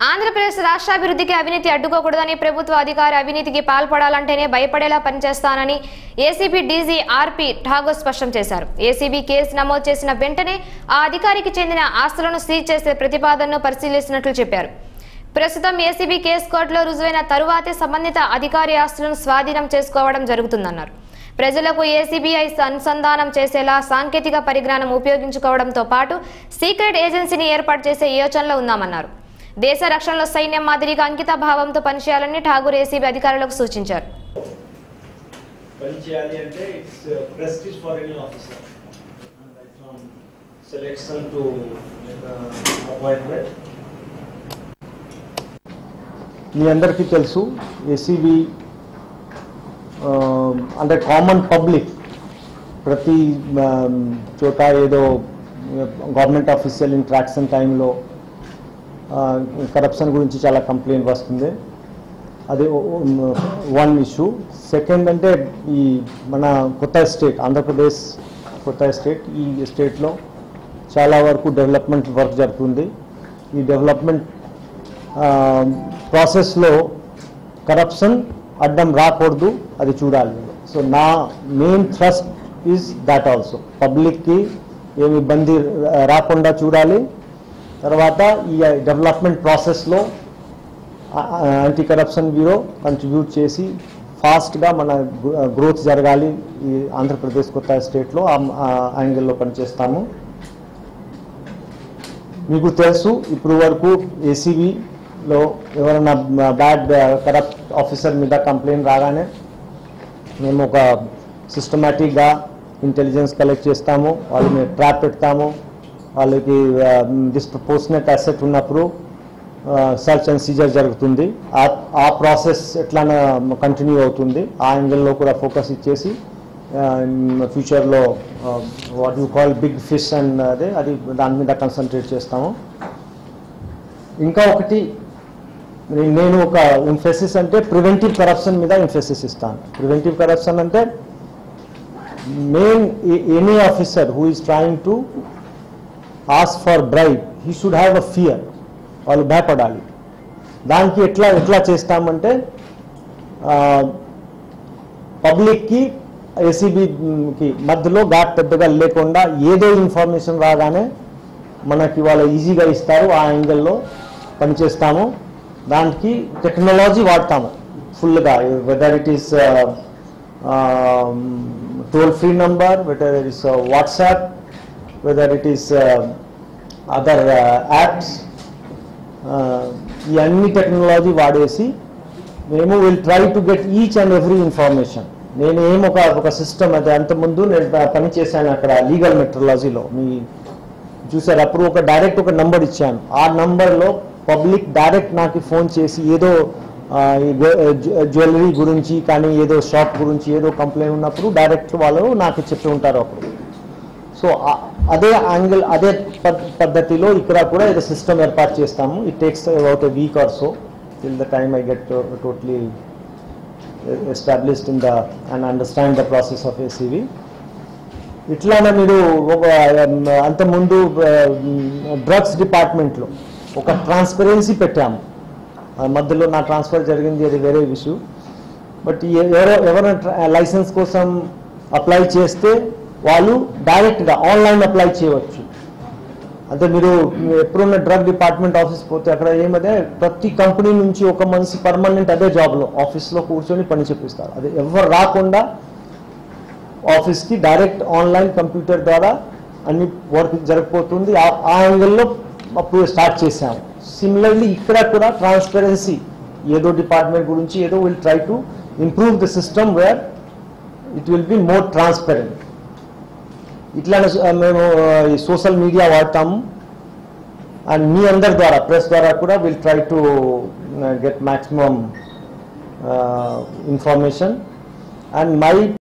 ఆంధ్రప్రదేశ్ రాష్ట్రాభివృద్ధికి అవినీతి అడ్డుకోకూడదని ప్రభుత్వ అధికారి అవినీతికి పాల్పడాలంటేనే భయపడేలా పనిచేస్తానని ఏసీబీ డీజీ ఆర్పి ఠాగూర్ స్పష్టం చేశారు ఏసీబీ కేసు నమోదు చేసిన వెంటనే ఆ అధికారికి చెందిన ఆస్తులను సీజ్ చేసే ప్రతిపాదనను పరిశీలిస్తున్నట్లు చెప్పారు ప్రస్తుతం ఏసీబీ కేసు కోర్టులో రుజువైన తరువాతే సంబంధిత అధికారి ఆస్తులను స్వాధీనం చేసుకోవడం జరుగుతుందన్నారు ప్రజలకు ఏసీబీఐ అనుసంధానం చేసేలా సాంకేతిక పరిజ్ఞానం ఉపయోగించుకోవడంతో పాటు సీక్రెట్ ఏజెన్సీని ఏర్పాటు చేసే యోచనలో ఉన్నామన్నారు దేశ రక్షణలో సైన్యం మాదిరిగా అంకిత భావంతో పనిచేయాలని ఠాగూర్ ఏసీబీ అధికారులకు సూచించారు పని చేయాలి అంటే it's prestige for any officer from selection to appointment మీ అందరికీ తెలుసు ఏసీబీ అంటే కామన్ పబ్లిక్ ప్రతి ఆ, చోట ఏదో గవర్నమెంట్ ఆఫీషియల్ ఇంట్రాక్షన్ టైంలో కరప్షన్ గురించి చాలా కంప్లైంట్ వస్తుంది అది వన్ ఇష్యూ సెకండ్ అంటే ఈ మన కొత్త స్టేట్ ఆంధ్రప్రదేశ్ కొత్త స్టేట్ ఈ స్టేట్లో చాలా వరకు డెవలప్మెంట్ వర్క్ జరుగుతుంది ఈ డెవలప్మెంట్ ప్రాసెస్లో కరప్షన్ అడ్డం రాకూడదు అది చూడాలి సో నా main thrust is that also పబ్లిక్కి ఏమి ఇబ్బంది రాకుండా చూడాలి తర్వాత ఈ డెవలప్మెంట్ ప్రాసెస్లో యాంటీ కరప్షన్ బ్యూరో కంట్రిబ్యూట్ చేసి ఫాస్ట్గా మన గ్రోత్ జరగాలి ఈ ఆంధ్రప్రదేశ్ కొత్త స్టేట్లో ఆ యాంగిల్లో పనిచేస్తాము మీకు తెలుసు ఇప్పుడు వరకు ఏసీబీలో ఎవరైనా బ్యాడ్ కరప్ట్ ఆఫీసర్ మీద కంప్లైంట్ రాగానే మేము ఒక సిస్టమేటిక్గా ఇంటెలిజెన్స్ కలెక్ట్ చేస్తాము వాళ్ళని ట్రాప్ పెడతాము వాళ్ళకి డిస్ప్రపోర్షనెట్ అసెట్ ఉన్నప్పుడు సర్చ్ అండ్ సీజర్ జరుగుతుంది ఆ- ఆ ప్రాసెస్ ఎట్లా కంటిన్యూ అవుతుంది ఆ యాంగిల్లో కూడా ఫోకస్ ఇచ్చేసి ఫ్యూచర్లో what you call big fish and అదే అది దాని మీద కాన్సన్ట్రేట్ చేస్తాము ఇంకా ఒకటి నే- నేను ఒక ఇంఫెసిస్ అంటే ప్రివెంటివ్ కరప్షన్ మీద ఇంఫెసిస్ ఇస్తాను ప్రివెంటివ్ కరప్షన్ అంటే main any officer who is trying to ask for bribe he should have a fear వాళ్ళు భయపడాలి దానికి ఎట్లా ఎట్లా చేస్తామంటే పబ్లిక్కి ఏసీబీకి మధ్యలో గ్యాప్ పెద్దగా లేకుండా ఏదో ఇన్ఫర్మేషన్ రాగానే మనకి వాళ్ళు ఈజీగా ఇస్తారు ఆ యాంగిల్లో పనిచేస్తాము దానికి టెక్నాలజీ వాడతాము ఫుల్గా whether it is toll free number whether it is WhatsApp whether it is other apps ఈ అన్ని టెక్నాలజీ వాడేసి మేము will try to get each and every information నేను ఏం ఒక ఒక సిస్టమ్ అది అంతకుముందు నేను ప- పని చేశాను అక్కడ లీగల్ మెట్రలాజీలో మీ చూసారు అప్పుడు ఒక డైరెక్ట్ ఒక నంబర్ ఇచ్చాను ఆ నంబర్లో పబ్లిక్ డైరెక్ట్ నాకు ఫోన్ చేసి ఏదో ఆ, ఈ జ్యు- జ్యు- జ్యువెలరీ గురించి కానీ ఏదో షాప్ గురించి ఏదో కంప్లైంట్ ఉన్నప్పుడు డైరెక్ట్ వాళ్ళు నాకు చెప్పి ఉంటారు అప్పుడు సో ఆ- అదే యాంగిల్ అదే పద్- పద్ధతిలో ఇక్కడ కూడా ఏదో సిస్టమ్ ఏర్పాటు చేస్తాము it takes about a week or so till the time I get totally established in the and understand the process of ACB ఇట్లానే మీరు ఒక అంతకుముందు డ్రగ్స్ డిపార్ట్మెంట్లో ఒక ట్రాన్స్పరెన్సీ పెట్టాము ఆ మధ్యలో నా ట్రాన్స్ఫర్ జరిగింది అది వేరే ఇష్యూ బట్ ఎవరో ఎవరైనా లైసెన్స్ కోసం అప్లై చేస్తే వాళ్ళు డైరెక్ట్గా ఆన్లైన్ అప్లై చేయవచ్చు అంటే మీరు ఎప్పుడున్న డ్రగ్ డిపార్ట్మెంట్ ఆఫీస్ పోతే అక్కడ ఏమదే ప్రతి కంపెనీ నుంచి ఒక మనిషి పర్మనెంట్ అదే జాబ్లో ఆఫీస్లో కూర్చొని పని చెప్పిస్తారు అది ఎవరు రాకుండా ఆఫీస్కి డైరెక్ట్ ఆన్లైన్ కంప్యూటర్ ద్వారా అన్ని వర్క్ జరిగిపోతుంది ఆ- ఆ యాంగిల్లో అప్పుడు స్టార్ట్ చేసాము సిమిలర్లీ ఇక్కడ కూడా ట్రాన్స్పరెన్సీ ఏదో డిపార్ట్మెంట్ గురించి ఏదో will try to improve the system where it will be more transparent ఇట్లానే స- మేము ఆ, ఈ సోషల్ మీడియా వాడతాము అండ్ మీ అందరి ద్వారా ప్రెస్ ద్వారా కూడా will try to get maximum information and my